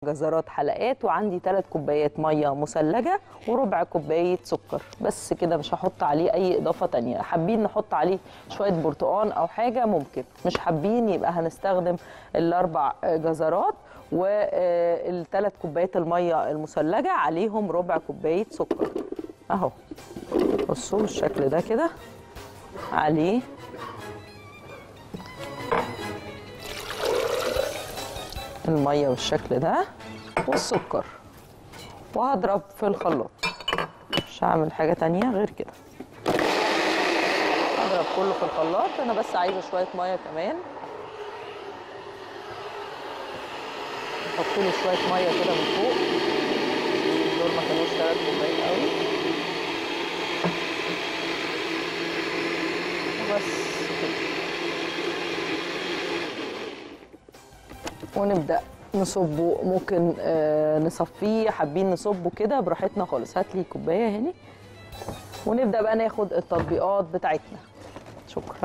جزرات حلقات وعندي ثلاث كوبايات ميه مثلجه وربع كوبايه سكر بس كده مش هحط عليه اي اضافه تانية حابين نحط عليه شويه برتقان او حاجه ممكن مش حابين يبقى هنستخدم الاربع جزرات والثلاث كوبايات الميه المثلجه عليهم ربع كوبايه سكر اهو بصوا بالشكل ده كده عليه الميه بالشكل ده والسكر وهضرب في الخلاط مش هعمل حاجه تانية غير كده هضرب كله في الخلاط انا بس عايزه شويه ميه كمان احط له شويه ميه كده من فوق دول ما كانوش ثلاث كوبايات قوي وبس كده ونبدا نصبه ممكن آه نصفيه حابين نصبه كده براحتنا خالص هات لي كوبايه هنا ونبدا بقى ناخد التطبيقات بتاعتنا شكرا